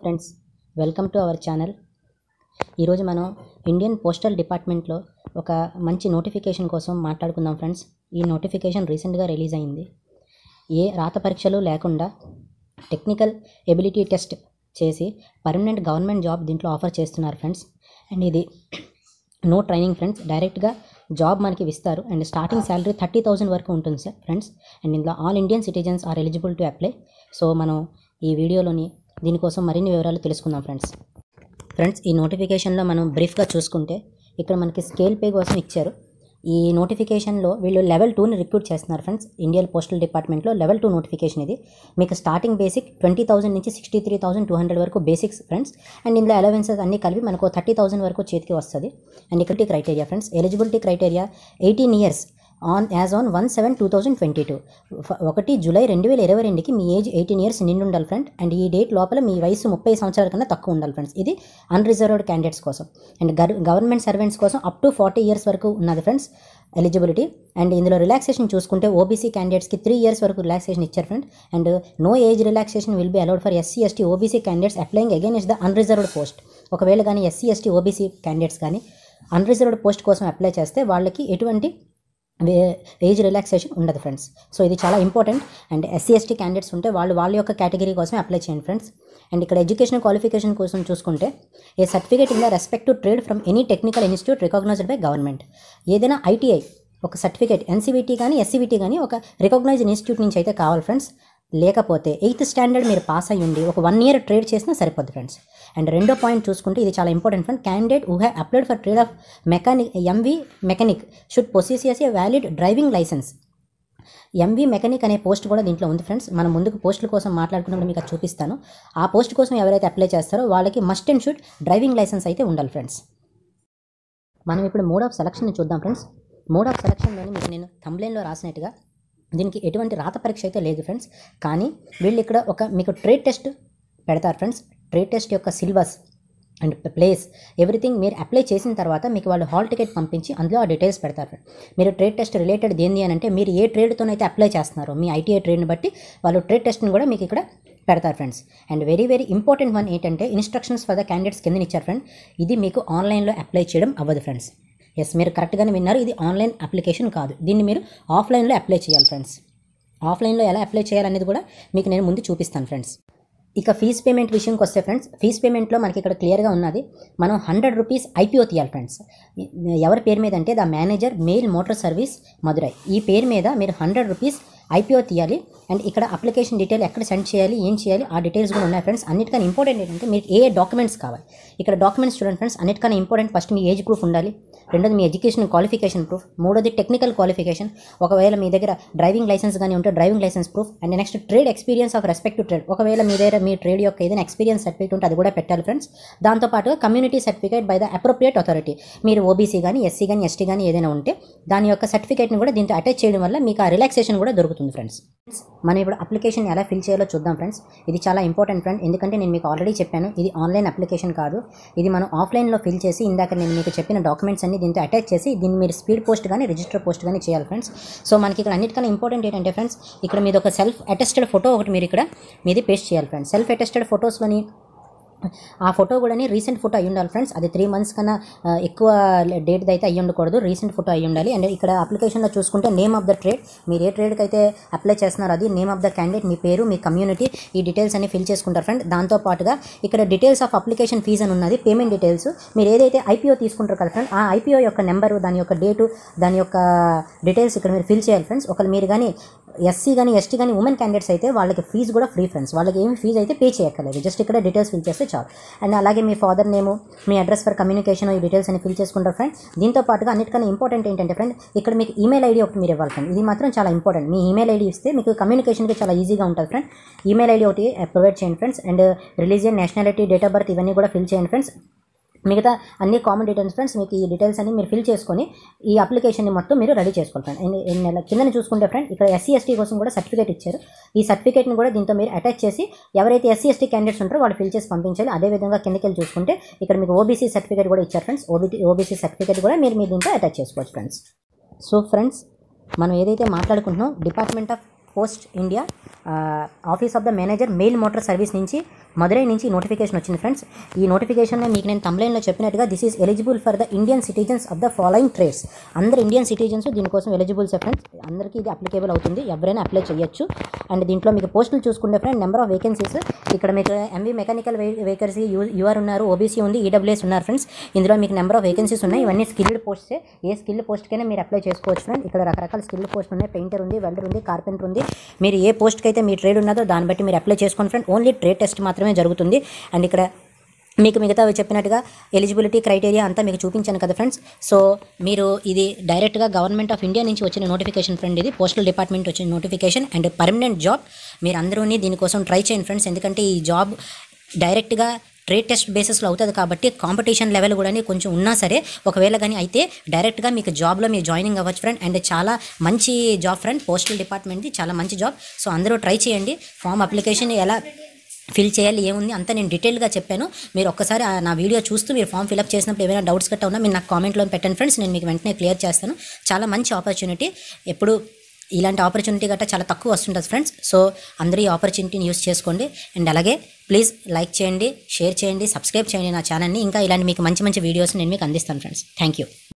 friends welcome to our channel ఈరోజు మనం Indian postal డిపార్ట్మెంట్లో ఒక మంచి నోటిఫికేషన్ కోసం మాట్లాడుకుందాం ఫ్రెండ్స్ ఈ నోటిఫికేషన్ రీసెంట్గా రిలీజ్ అయింది ఏ రాత పరీక్షలు లేకుండా టెక్నికల్ ఎబిలిటీ టెస్ట్ చేసి పర్మనెంట్ గవర్నమెంట్ జాబ్ దీంట్లో ఆఫర్ చేస్తున్నారు ఫ్రెండ్స్ అండ్ ఇది నో ట్రైనింగ్ ఫ్రెండ్స్ డైరెక్ట్గా జాబ్ మనకి ఇస్తారు and starting salary thirty thousand వరకు ఉంటుంది సార్ ఫ్రెండ్స్ అండ్ ఇందులో all Indian citizens are eligible to apply so మనం ఈ వీడియోలోని దీనికోసం మరిన్ని వివరాలు తెలుసుకుందాం ఫ్రెండ్స్ ఫ్రెండ్స్ ఈ నోటిఫికేషన్లో మనం బ్రీఫ్గా చూసుకుంటే ఇక్కడ మనకి స్కేల్ పే కోసం ఇచ్చారు ఈ నోటిఫికేషన్లో వీళ్ళు లెవెల్ టూని రిక్రూట్ చేస్తున్నారు ఫ్రెండ్స్ ఇండియన్ పోస్టల్ డిపార్ట్మెంట్లో లెవెల్ టూ నోటిఫికేషన్ ఇది మీకు స్టార్టింగ్ బేసిక్ ట్వంటీ థౌసండ్ నుంచి sixty three thousand two hundred వరకు బేసిక్స్ ఫ్రెండ్స్ అండ్ ఇందులో అలవెన్సెస్ అన్ని కలిపి మనకు థర్టీ థౌసండ్ వరకు చేతికి వస్తుంది అండ్ ఇక్కడ criteria friends eligibility criteria eighteen years on as on one seven two thousand twenty two ఒకటి జూలై రెండు వేల ఇరవై రెండుకి మీ ఏజ్ ఎయిటీన్ ఇయర్స్ నిండి ఉండాలి ఫ్రెండ్ అండ్ ఈ డేట్ లోపల మీ వయసు ముప్పై సంవత్సరాల కన్నా తక్కువ ఉండాలి ఫ్రెండ్స్ ఇది అన్రిజర్వ్డ్ క్యాండిడేట్స్ కోసం అండ్ గవర్నమెంట్ సర్వెంట్స్ కోసం అప్ టు ఫార్టీ ఇయర్స్ వరకు ఉన్నది ఫ్రెండ్స్ ఎలిజిబిలిటీ అండ్ ఇందులో రిలాక్సేషన్ చూసుకుంటే ఓబీసీ క్యాండిడేట్స్కి త్రీ ఇయర్స్ వరకు రిలాక్సేషన్ ఇచ్చారు friend and no age relaxation will be allowed for SC ST OBC candidates applying again is the unreserved post ఒకవేళ కానీ SC ST OBC candidates కానీ unreserved post కోసం apply చేస్తే వాళ్ళకి ఎటువంటి ఏజ్ రిలాక్సేషన్ ఉండదు ఫ్రెండ్స్ సో ఇది చాలా important and SC ST candidates ఉంటే వాళ్ళు వాళ్ళ యొక్క కేటగిరీ కోసం అప్లై చేయండి ఫ్రెండ్స్ అండ్ ఇక్కడ ఎడ్యుకేషన్ క్వాలిఫికేషన్ కోసం చూసుకుంటే a certificate in the respect to trade from any technical institute recognised by government ఏదైనా ఐటీఐ ఒక సర్టిఫికేట్ ఎన్సీబీటీ కానీ ఎస్సీబీటీ కానీ ఒక రికగ్నైజ్డ్ ఇన్స్టిట్యూట్ నుంచి అయితే కావాలి ఫ్రెండ్స్ లేకపోతే ఎయిత్ స్టాండర్డ్ మీరు పాస్ అయ్యి ఉండి ఒక వన్ ఇయర్ ట్రేడ్ చేసినా సరిపోద్ది ఫ్రెండ్స్ అండ్ రెండో పాయింట్ చూసుకుంటే ఇది చాలా important friend candidate who have applied for trade of mechanic MV mechanic should possess ఎస్ a valid driving licence MV mechanic అనే పోస్ట్ కూడా దీంట్లో ఉంది ఫ్రెండ్స్ మనం ముందుకు పోస్టుల కోసం మాట్లాడుకున్నప్పుడు మీకు అది చూపిస్తాను ఆ పోస్ట్ కోసం ఎవరైతే అప్లై చేస్తారో వాళ్ళకి must and should driving licence అయితే ఉండాలి ఫ్రెండ్స్ మనం ఇప్పుడు మోడ్ ఆఫ్ సెలక్షన్ చూద్దాం ఫ్రెండ్స్ మోడ్ ఆఫ్ సెలక్షన్లోని మీకు నేను కంప్లైంట్లో రాసినట్టుగా దీనికి ఎటువంటి రాత పరీక్ష అయితే లేదు ఫ్రెండ్స్ కానీ వీళ్ళు ఇక్కడ ఒక మీకు ట్రేడ్ టెస్ట్ పెడతారు ఫ్రెండ్స్ ట్రేడ్ టెస్ట్ యొక్క సిలబస్ అండ్ ప్లేస్ ఎవ్రీథింగ్ మీరు అప్లై చేసిన తర్వాత మీకు వాళ్ళు హాల్ టికెట్ పంపించి అందులో ఆ డీటెయిల్స్ పెడతారు ఫ్రెండ్ మీరు ట్రేడ్ టెస్ట్ రిలేటెడ్ దేంది అని అంటే మీరు ఏ ట్రేడ్తోనైతే అప్లై చేస్తున్నారో మీ ఐటీఐ ట్రేడ్ని బట్టి వాళ్ళు ట్రేడ్ టెస్ట్ని కూడా మీకు ఇక్కడ పెడతారు friends and very very important one ఏంటంటే ఇన్స్ట్రక్షన్స్ ఫర్ ద క్యాండిడేట్స్ కింద ఇచ్చారు ఫ్రెండ్ ఇది మీకు ఆన్లైన్లో అప్లై చేయడం అవ్వదు ఫ్రెండ్స్ ఎస్ మీరు కరెక్ట్గానే విన్నారు ఇది ఆన్లైన్ అప్లికేషన్ కాదు దీన్ని మీరు ఆఫ్లైన్లో అప్లై చేయాలి ఫ్రెండ్స్ ఆఫ్లైన్లో ఎలా అప్లై చేయాలనేది కూడా మీకు నేను ముందు చూపిస్తాను ఫ్రెండ్స్ ఇక ఫీజ్ పేమెంట్ విషయంకి వస్తే ఫ్రెండ్స్ ఫీజ్ పేమెంట్లో మనకి ఇక్కడ క్లియర్గా ఉన్నది మనం హండ్రెడ్ రూపీస్ ఐపీఓ తీయాలి ఫ్రెండ్స్ ఎవరి పేరు మీద అంటే the manager mail motor service Madurai ఈ పేరు మీద మీరు హండ్రెడ్ రూపీస్ ఐపీఓ తీయాలి అండ్ ఇక్కడ అప్లికేషన్ డీటెయిల్ ఎక్కడ సెండ్ చేయాలి ఏం చేయాలి ఆ డీటెయిల్స్ కూడా ఉన్నాయి ఫ్రెండ్స్ అన్నిటికన్నా ఇంపార్టెంట్ ఏంటంటే మీకు ఏ డాక్యుమెంట్స్ కావాలి ఇక్కడ డాక్యుమెంట్స్ చూడండి ఫ్రెండ్స్ అన్నిటికన్నా ఇంపార్టెంట్ ఫస్ట్ మీ ఏజ్ ప్రూఫ్ ఉండాలి రెండోది మీ ఎడ్యుకేషన్ క్వాలిఫికేషన్ ప్రూఫ్ మూడోది టెక్నికల్ క్వాలిఫికేషన్ ఒకవేళ మీ దగ్గర డ్రైవింగ్ లైసెన్స్ కానీ ఉంటే driving licence proof and next trade experience of respect to trade ఒకవేళ మీ దగ్గర మీ ట్రేడ్ యొక్క ఏదైనా ఎక్స్పీరియన్స్ సర్టిఫికేట్ ఉంటే అది కూడా పెట్టాలి ఫ్రెండ్స్ దాంతోపాటుగా community certificate by the appropriate authority మీరు ఓబీసీ కానీ ఎస్సీ కానీ ఎస్టీ కానీ ఏదైనా ఉంటే దాని యొక్క సర్టిఫికేట్ని కూడా దీంతో అటాచ్ చేయడం వల్ల మీకు ఆ రిలాక్సేషన్ కూడా దొరుకుతుంది ఫ్రెండ్స్ మనం ఇప్పుడు అప్లికేషన్ ఎలా ఫిల్ చేయాలో చూద్దాం ఫ్రెండ్స్ ఇది చాలా ఇంపార్టెంట్ ఫ్రెండ్ ఎందుకంటే నేను మీకు ఆల్రెడీ చెప్పాను ఇది ఆన్లైన్ అప్లికేషన్ కాదు ఇది మనం ఆఫ్లైన్లో ఫిల్ చేసి ఇందాక నేను మీకు చెప్పిన డాక్యుమెంట్స్ అన్ని దీంతో అటాచ్ చేసి దీన్ని మీరు స్పీడ్ పోస్ట్ కానీ రిజిస్టర్ పోస్ట్ కానీ చేయాలి ఫ్రెండ్స్ సో మనకి ఇక్కడ అన్నిటికన్నా ఇంపార్టెంట్ ఏంటంటే ఫ్రెండ్స్ ఇక్కడ మీది ఒక సెల్ఫ్ అటెస్టెడ్ ఫోటో ఒకటి మీరు ఇక్కడ మీది పేస్ట్ చేయాలి ఫ్రెండ్స్ సెల్ఫ్ అటెస్టెడ్ ఫొటోస్లోని ఆ ఫోటో కూడా రీసెంట్ ఫోటో అయ్యి ఉండాలి ఫ్రెండ్స్ అది త్రీ మంత్స్ కన్నా ఎక్కువ డేట్ అయితే అయ్యి ఉండకూడదు రీసెంట్ ఫోటో అయ్యి ఉండాలి అండ్ ఇక్కడ అప్లికేషన్లో చూసుకుంటే నేమ్ ఆఫ్ ద ట్రేడ్ మీరు ఏ ట్రేడ్కి అయితే అప్లై చేస్తున్నారో అది నేమ్ ఆఫ్ ద క్యాండిడేట్ మీ పేరు మీ కమ్యూనిటీ ఈ డీటెయిల్స్ అన్ని ఫిల్ చేసుకుంటారు ఫ్రెండ్ దాంతో పాటుగా ఇక్కడ డీటెయిల్స్ ఆఫ్ అప్లికేషన్ ఫీజ్ అని ఉన్నది పేమెంట్ డీటెయిల్స్ మీరు ఏదైతే ఐపీఓ తీసుకుంటారు కదా ఫ్రెండ్ ఆ ఐపీఓ యొక్క నెంబరు దాని యొక్క డేటు దాని యొక్క డీటెయిల్స్ ఇక్కడ మీరు ఫిల్ చేయాలి ఫ్రెండ్స్ ఒకవేళ మీరు కానీ ఎస్సీ కానీ ఎస్టీ కానీ ఉమెన్ క్యాండిడేట్స్ అయితే వాళ్ళకి ఫీజు కూడా ఫ్రీ ఫ్రెండ్స్ వాళ్ళకి ఏమి ఫీజు అయితే పే చేయక్కర్లేదు జస్ట్ ఇక్కడ డీటెయిల్స్ ఫిల్ చేస్తే చాలు అండ్ అలాగే మీ ఫాదర్ నేము మీ అడ్రస్ ఫర్ కమ్యూనికేషన్ ఈ డీటెయిల్స్ అని ఫిల్ చేసుకుంటారు ఫ్రెండ్ దీంతో పాటుగా అన్నిటికన్నా ఇంపార్టెంట్ ఏంటంటే ఫ్రెండ్ ఇక్కడ మీకు ఈమెయిల్ ఐడి ఒకటి మీరు ఇవ్వాలి ఫ్రెండ్ ఇది మాత్రం చాలా ఇంపార్టెంట్ మీ ఈమెయిల్ ఐడి ఇస్తే మీకు కమ్యూనికేషన్కి చాలా ఈజీగా ఉంటుంది ఫ్రెండ్ ఈమెయిల్ ఐడి ఒకటి ప్రొవైడ్ చేయండి friends and religion nationality date of birth ఇవన్నీ కూడా ఫిల్ చేయండి ఫ్రెండ్స్ మిగతా అన్ని కామన్ డీటెయిల్స్ ఫ్రెండ్స్ మీకు ఈ డీటెయిల్స్ అన్ని మీరు ఫిల్ చేసుకొని ఈ అప్లికేషన్ని మొత్తం మీరు రెడీ చేసుకోవాలి ఫ్రెండ్ ఎన్ని ఎన్ని నెలల కింద చూసుకుంటే ఫ్రెండ్ ఇక్కడ ఎస్సీ ఎస్టీ కోసం కూడా సర్టిఫికేట్ ఇచ్చారు ఈ సర్టిఫికేట్ని కూడా దీంతో మీరు అటాచ్ చేసి ఎవరైతే ఎస్సీ ఎస్టీ క్యాండిడేట్స్ ఉంటారో వాళ్ళు ఫిల్ చేసి పంపించాలి అదేవిధంగా కిందకి వెళ్ళి చూసుకుంటే ఇక్కడ మీకు ఓబీసీ సర్టిఫికేట్ కూడా ఇచ్చారు ఫ్రెండ్స్ ఓబీటీ ఓబీసీ సర్టిఫికేట్ కూడా మీరు మీ దీంతో అటాచ్ చేసుకోవచ్చు ఫ్రెండ్స్ సో ఫ్రెండ్స్ మనం ఏదైతే మాట్లాడుకుంటున్నాం department of post India office of the manager mail motor service నుంచి మదురై నుంచి నోటిఫికేషన్ వచ్చింది ఫ్రెండ్స్ ఈ నోటిఫికేషన్ మీకు నేను కంప్లైంట్లో చెప్పినట్టుగా this is eligible for the Indian citizens of the following trades అందరు ఇండియన్ సిటిజన్స్ దీనికోసం ఎలిజిబుల్ ఫ్రెండ్స్ అందరికీ ఇది అప్లికేబుల్ అవుతుంది ఎవరైనా అప్లై చేయొచ్చు అండ్ దీంట్లో మీకు పోస్టులు చూసుకుంటే ఫ్రెండ్ నెంబర్ ఆఫ్ వేకెన్సీస్ ఇక్కడ మీకు ఎంబీ మెకానికల్ వేకెన్సీ యూఆర్ ఉన్నారు ఓబీసీ ఉంది ఈడబ్ల్యూఎస్ ఉన్నారు ఫ్రెండ్స్ ఇందులో మీకు నెంబర్ ఆఫ్ వేకెన్సీస్ ఉన్నాయి ఇవన్నీ స్కిల్డ్ పోస్ట్సే ఏ స్కిల్ పోస్ట్కైనా మీరు అప్లై చేసుకోవచ్చు ఫ్రెండ్ ఇక్కడ రకరకాల స్కిల్ పోస్ట్ ఉన్నాయి పెయింటర్ ఉంది వెల్డర్ ఉంది కార్పెంటర్ ఉంది మీరు ఏ పోస్ట్కి అయితే మీ ట్రేడ్ ఉన్నదో దాన్ని బట్టి మీరు అప్లై చేసుకోండి ఫ్రెండ్ ఓన్లీ ట్రేడ్ టెస్ట్ మాత్రమే జరుగుతుంది అండ్ ఇక్కడ మీకు మిగతా చెప్పినట్టుగా ఎలిజిబిలిటీ క్రైటీరియా అంతా మీకు చూపించాను కదా ఫ్రెండ్స్ సో మీరు ఇది డైరెక్ట్గా గవర్నమెంట్ ఆఫ్ ఇండియా నుంచి వచ్చిన నోటిఫికేషన్ ఫ్రెండ్ ఇది పోస్టల్ డిపార్ట్మెంట్ వచ్చిన నోటిఫికేషన్ అండ్ పర్మనెంట్ జాబ్ మీరు అందరూని దీనికోసం ట్రై చేయండి ఫ్రెండ్స్ ఎందుకంటే ఈ జాబ్ డైరెక్ట్గా ట్రేడ్ టెస్ట్ బేసిస్లో అవుతుంది కాబట్టి కాంపిటీషన్ లెవెల్ కూడా కొంచెం ఉన్నా సరే ఒకవేళ కానీ అయితే డైరెక్ట్గా మీకు జాబ్లో మీరు జాయినింగ్ అవ్వచ్చు ఫ్రెండ్ అండ్ చాలా మంచి జాబ్ ఫ్రెండ్ పోస్టల్ డిపార్ట్మెంట్ది చాలా మంచి జాబ్ సో అందరూ ట్రై చేయండి ఫామ్ అప్లికేషన్ ఎలా ఫిల్ చేయాలి ఏముంది అంతా నేను డీటెయిల్గా చెప్పాను మీరు ఒక్కసారి ఆ నా వీడియో చూస్తూ మీరు ఫామ్ ఫిల్అప్ చేసినప్పుడు ఏమైనా డౌట్స్ గట్టా ఉన్నా మీరు నాకు కామెంట్లో పెట్టండి ఫ్రెండ్స్ నేను మీకు వెంటనే క్లియర్ చేస్తాను చాలా మంచి ఆపర్చునిటీ ఎప్పుడు ఇలాంటి ఆపర్చునిటీ గట్టా చాలా తక్కువ వస్తుంటుంది ఫ్రెండ్స్ సో అందరూ ఈ ఆపర్చునిటీని యూస్ చేసుకోండి అండ్ అలాగే ప్లీజ్ లైక్ చేయండి షేర్ చేయండి సబ్స్క్రైబ్ చేయండి నా ఛానల్ని ఇంకా ఇలాంటి మీకు మంచి మంచి వీడియోస్ నేను మీకు అందిస్తాను ఫ్రెండ్స్ థ్యాంక్ యూ